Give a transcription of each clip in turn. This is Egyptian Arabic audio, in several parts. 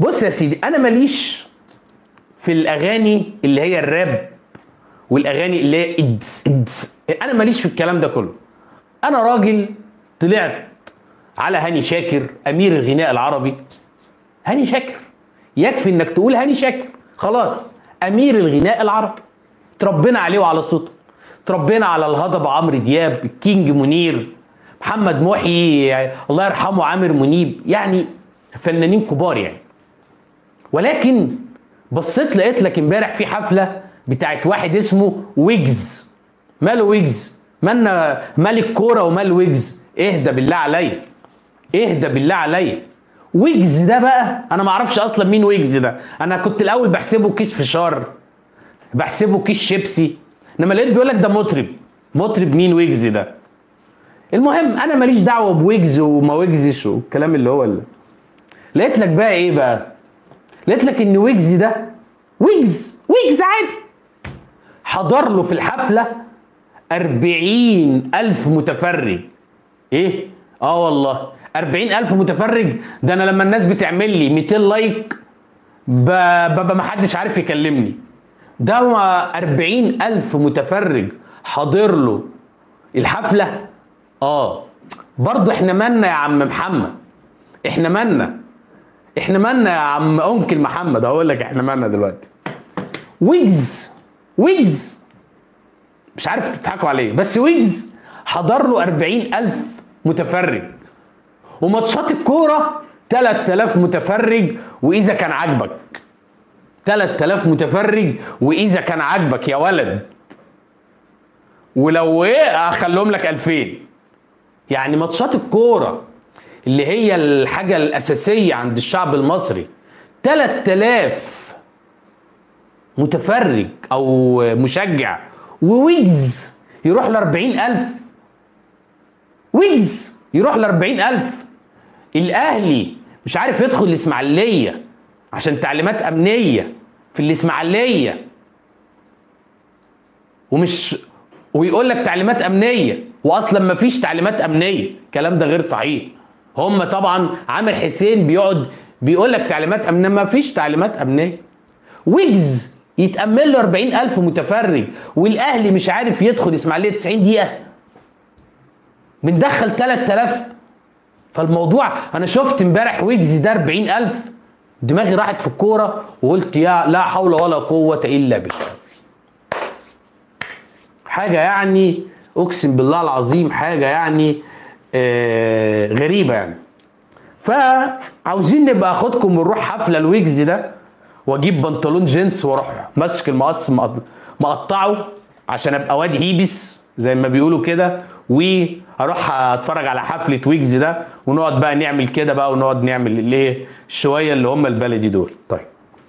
بص يا سيدي انا ماليش في الاغاني اللي هي الراب والاغاني اللي هي ادس ادس انا ماليش في الكلام ده كله انا راجل طلعت على هاني شاكر امير الغناء العربي هاني شاكر يكفي انك تقول هاني شاكر خلاص امير الغناء العربي تربينا عليه وعلى صوته تربينا على الهضبه عمرو دياب الكينج منير محمد محي الله يرحمه عامر منيب يعني فنانين كبار يعني ولكن بصيت لقيت لك امبارح في حفله بتاعت واحد اسمه ويجز ماله ويجز مالنا مال الكوره ومال ويجز اهدى بالله عليا اهدى بالله عليا ويجز ده بقى انا ما اعرفش اصلا مين ويجز ده انا كنت الاول بحسبه كيس فشار بحسبه كيس شيبسي انما لقيت بيقول لك ده مطرب مطرب مين ويجز ده المهم انا ماليش دعوه بويجز وما ويجزش والكلام اللي هو اللي. لقيت لك بقى ايه بقى لقيت لك ان ويجز ده ويجز ويجز عادي حضر له في الحفله أربعين ألف متفرج إيه؟ آه والله أربعين ألف متفرج ده أنا لما الناس بتعمل لي 200 لايك ب- ببقى محدش عارف يكلمني ده ما أربعين ألف متفرج حاضر له الحفلة آه برضه إحنا مالنا يا عم محمد إحنا مالنا إحنا مالنا يا عم أنكل محمد هقول لك إحنا مالنا دلوقتي ويجز ويجز مش عارف تضحكوا عليه بس ويجز حضر له 40 ألف متفرج وماتشات الكورة 3000 متفرج وإذا كان عاجبك 3000 متفرج وإذا كان عاجبك يا ولد ولو إيه هخليهم لك 2000 يعني ماتشات الكورة اللي هي الحاجة الأساسية عند الشعب المصري 3000 متفرج او مشجع وويجز يروح ل 40000 ويجز يروح ل 40000 الاهلي مش عارف يدخل الاسماعيليه عشان تعليمات امنيه في الاسماعيليه ومش ويقول لك تعليمات امنيه واصلا ما فيش تعليمات امنيه الكلام ده غير صحيح هم طبعا عامر حسين بيقعد بيقول لك تعليمات امنيه ما فيش تعليمات امنيه ويجز يتأمل له 40000 متفرج والأهلي مش عارف يدخل إسماعيلية 90 دقيقة بندخل 3000 فالموضوع أنا شفت امبارح ويجز ده 40000 دماغي راحت في الكورة وقلت يا لا حول ولا قوة إلا بالله حاجة يعني أقسم بالله العظيم حاجة يعني آه غريبة يعني فعاوزين نبقى اخدكم ونروح حفله الويجز ده واجيب بنطلون جينز واروح ماسك المقص مقط- مقطعه عشان ابقى واد هيبس زي ما بيقولوا كده واروح اتفرج على حفله ويجز ده ونقعد بقى نعمل كده بقى ونقعد نعمل الايه شويه اللي هم البلدي دول طيب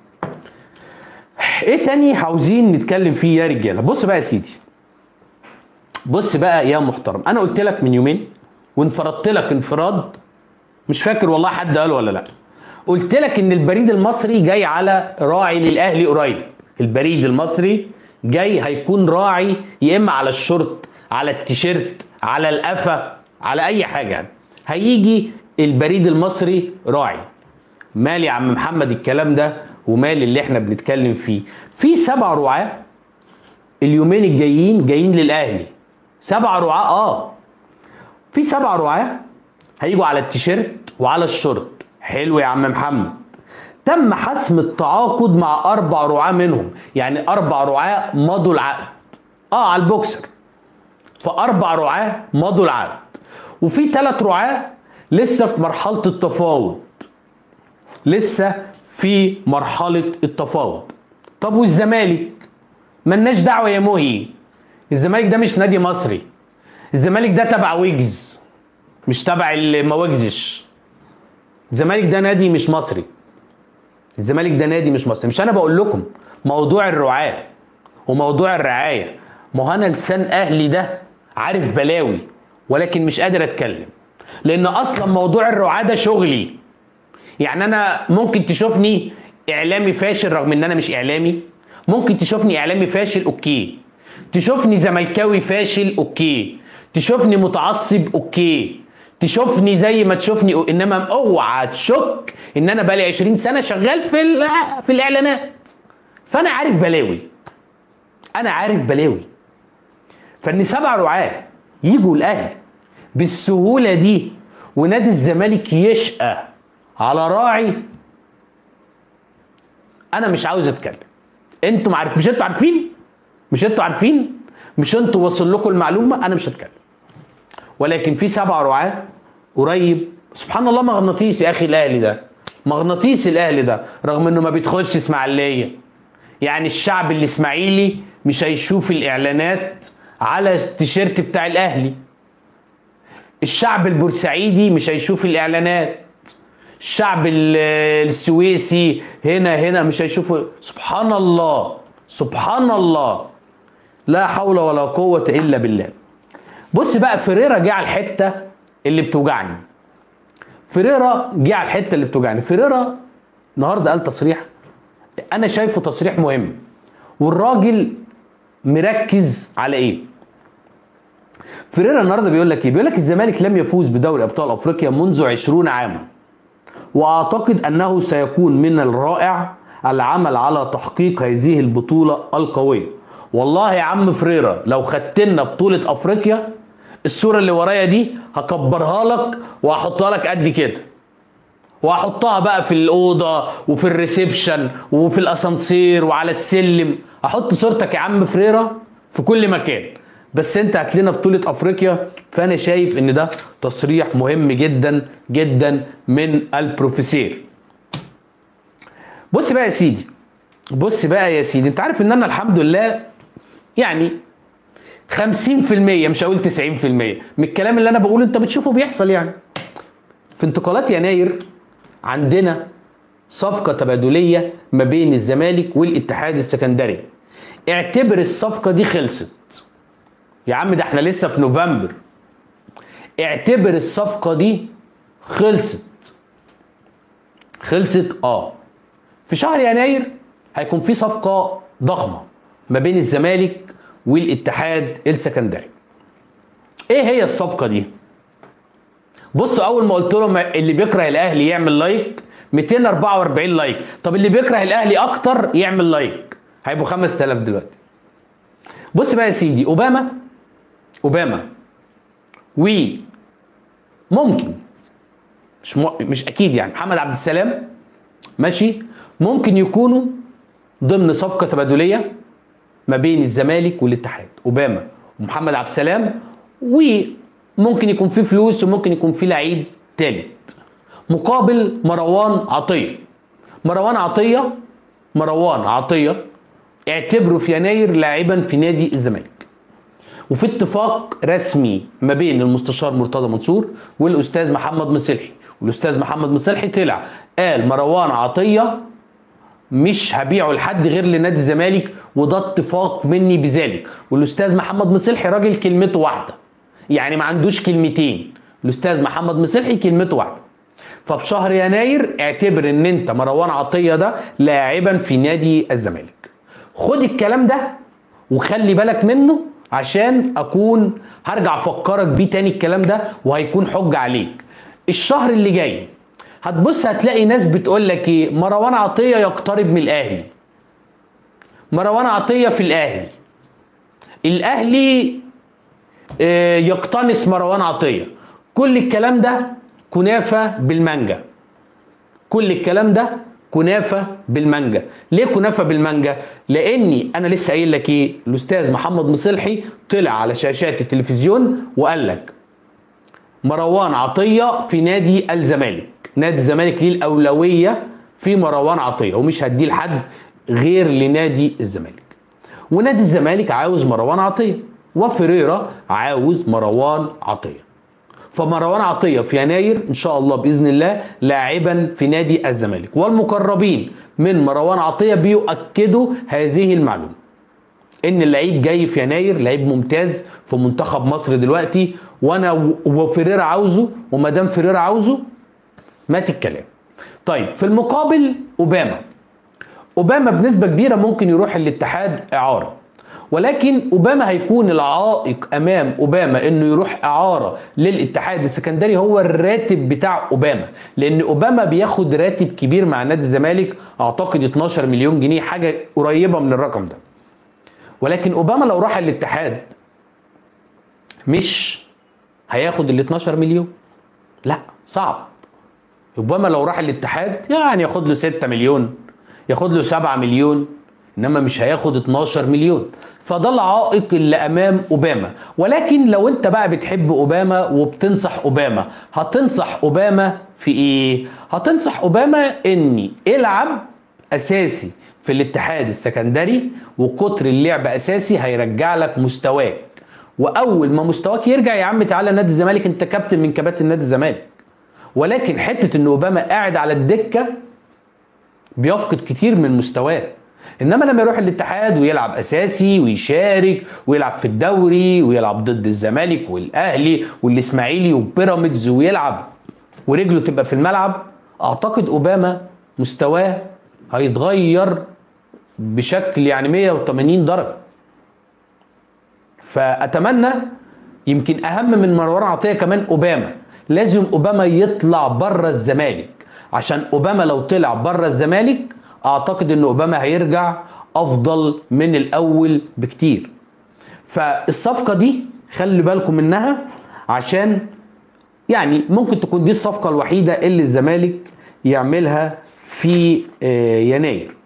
ايه تاني عاوزين نتكلم فيه يا رجاله بص بقى يا سيدي بص بقى يا محترم انا قلت لك من يومين وانفردت لك انفراد مش فاكر والله حد قال ولا لا قلت لك ان البريد المصري جاي على راعي للاهلي قريب البريد المصري جاي هيكون راعي يا اما على الشورت على التيشيرت على القفا على اي حاجه يعني هيجي البريد المصري راعي مال يا عم محمد الكلام ده ومال اللي احنا بنتكلم فيه في سبع رعاه اليومين الجايين جايين للاهلي سبع رعاه اه في سبع رعاه هيجوا على التيشيرت وعلى الشورت حلو يا عم محمد تم حسم التعاقد مع اربع رعاه منهم يعني اربع رعاه مضوا العقد اه على البوكسر فاربع رعاه مضوا العقد وفي ثلاث رعاه لسه في مرحله التفاوض لسه في مرحله التفاوض طب والزمالك ملناش دعوه يا مهي الزمالك ده مش نادي مصري الزمالك ده تبع ويجز مش تبع اللي ما وجزش الزمالك ده نادي مش مصري الزمالك ده نادي مش مصري مش انا بقول لكم موضوع الرعاة وموضوع الرعاية ما هو انا لسان اهلي ده عارف بلاوي ولكن مش قادر اتكلم لان اصلا موضوع الرعاة ده شغلي يعني انا ممكن تشوفني اعلامي فاشل رغم ان انا مش اعلامي ممكن تشوفني اعلامي فاشل اوكي تشوفني زملكاوي فاشل اوكي تشوفني متعصب اوكي تشوفني زي ما تشوفني انما اوعى تشك ان انا بقالي 20 سنه شغال في ال- في الاعلانات فانا عارف بلاوي انا عارف بلاوي فان سبع رعاه يجوا الاهلي بالسهوله دي ونادي الزمالك يشقى على راعي انا مش عاوز اتكلم انتوا عارف مش انتوا عارفين مش انتوا عارفين مش انتوا وصل لكم المعلومه انا مش هتكلم ولكن في سبع رعاه قريب سبحان الله مغناطيس يا اخي الاهلي ده مغناطيس الاهلي ده رغم انه ما بيدخلش اسماعيليه يعني الشعب الاسماعيلي مش هيشوف الاعلانات على التيشيرت بتاع الاهلي الشعب البورسعيدي مش هيشوف الاعلانات الشعب ال- السويسي هنا هنا مش هيشوفوا سبحان الله سبحان الله لا حول ولا قوة إلا بالله بص بقى فريرا جه على الحتة اللي بتوجعني فريرا جه على الحتة اللي بتوجعني فريرا النهارده قال تصريح أنا شايفه تصريح مهم والراجل مركز على إيه؟ فريرا النهارده بيقول لك ايه؟ بيقول لك الزمالك لم يفوز بدوري ابطال افريقيا منذ 20 عاما. واعتقد انه سيكون من الرائع العمل على تحقيق هذه البطوله القويه. والله يا عم فريرا لو خدت لنا بطوله افريقيا الصوره اللي ورايا دي هكبرها لك وهحطها لك قد كده. وهحطها بقى في الاوضه وفي الريسبشن وفي الاسانسير وعلى السلم احط صورتك يا عم فريرا في كل مكان بس انت هات لنا بطوله افريقيا فانا شايف ان ده تصريح مهم جدا جدا من البروفيسير بص بقى يا سيدي بص بقى يا سيدي انت عارف ان انا الحمد لله يعني 50% مش هقول 90% من الكلام اللي انا بقوله انت بتشوفه بيحصل يعني في انتقالات يناير عندنا صفقة تبادلية ما بين الزمالك والاتحاد السكندري اعتبر الصفقة دي خلصت يا عم ده احنا لسه في نوفمبر اعتبر الصفقة دي خلصت خلصت اه في شهر يناير هيكون في صفقة ضخمة ما بين الزمالك والاتحاد السكندري ايه هي الصفقة دي؟ بص اول ما قلت لهم اللي بيكره الاهلي يعمل لايك 244 لايك طب اللي بيكره الاهلي اكتر يعمل لايك هيبقوا 5000 دلوقتي بص بقى يا سيدي اوباما اوباما و ممكن مش م... مش اكيد يعني محمد عبد السلام ماشي ممكن يكونوا ضمن صفقه تبادليه ما بين الزمالك والاتحاد اوباما ومحمد عبد السلام وممكن يكون في فلوس وممكن يكون في لعيب تالت مقابل مروان عطيه مروان عطيه مروان عطيه اعتبره في يناير لاعبا في نادي الزمالك وفي اتفاق رسمي ما بين المستشار مرتضى منصور والاستاذ محمد مصلحي والاستاذ محمد مصلحي طلع قال مروان عطيه مش هبيعه لحد غير لنادي الزمالك وده اتفاق مني بذلك والاستاذ محمد مصلحي راجل كلمته واحده يعني ما عندوش كلمتين الاستاذ محمد مصلحي كلمته واحده ففي شهر يناير اعتبر ان انت مروان عطيه ده لاعبا في نادي الزمالك خد الكلام ده وخلي بالك منه عشان اكون هرجع افكرك بيه تاني الكلام ده وهيكون حجه عليك الشهر اللي جاي هتبص هتلاقي ناس بتقول لك ايه مروان عطيه يقترب من الاهلي مروان عطيه في الاهلي الاهلي آه، يقتنص مروان عطيه كل الكلام ده كنافه بالمانجا كل الكلام ده كنافه بالمانجا ليه كنافه بالمانجا لاني انا لسه قايل لك ايه الاستاذ محمد مصلحي طلع على شاشات التلفزيون وقال لك مروان عطيه في نادي الزمالك نادي الزمالك ليه الاولويه في مروان عطيه ومش هديه لحد غير لنادي الزمالك ونادي الزمالك عاوز مروان عطيه وفريرا عاوز مروان عطيه فمروان عطيه في يناير ان شاء الله باذن الله لاعبا في نادي الزمالك والمقربين من مروان عطيه بيؤكدوا هذه المعلومه ان اللعيب جاي في يناير لعيب ممتاز في منتخب مصر دلوقتي وانا و- وفريرا عاوزه وما دام فريرا عاوزه مات الكلام طيب في المقابل اوباما اوباما بنسبه كبيره ممكن يروح الاتحاد اعاره ولكن اوباما هيكون العائق امام اوباما انه يروح اعاره للاتحاد السكندري هو الراتب بتاع اوباما لان اوباما بياخد راتب كبير مع نادي الزمالك اعتقد 12 مليون جنيه حاجه قريبه من الرقم ده ولكن اوباما لو راح الاتحاد مش هياخد ال 12 مليون لا صعب اوباما لو راح الاتحاد يعني ياخد له 6 مليون ياخد له 7 مليون انما مش هياخد 12 مليون فده العائق اللي امام اوباما ولكن لو انت بقى بتحب اوباما وبتنصح اوباما هتنصح اوباما في ايه هتنصح اوباما اني العب اساسي في الاتحاد السكندري وكتر اللعب اساسي هيرجع لك مستواك واول ما مستواك يرجع يا عم تعالى نادي الزمالك انت كابتن من كباتن نادي الزمالك ولكن حته ان اوباما قاعد على الدكه بيفقد كتير من مستواه انما لما يروح الاتحاد ويلعب اساسي ويشارك ويلعب في الدوري ويلعب ضد الزمالك والاهلي والاسماعيلي وبيراميدز ويلعب ورجله تبقى في الملعب اعتقد اوباما مستواه هيتغير بشكل يعني 180 درجه فاتمنى يمكن اهم من مروان عطيه كمان اوباما لازم اوباما يطلع بره الزمالك عشان اوباما لو طلع بره الزمالك اعتقد ان اوباما هيرجع افضل من الاول بكتير فالصفقه دي خلي بالكم منها عشان يعني ممكن تكون دي الصفقه الوحيده اللي الزمالك يعملها في آه، يناير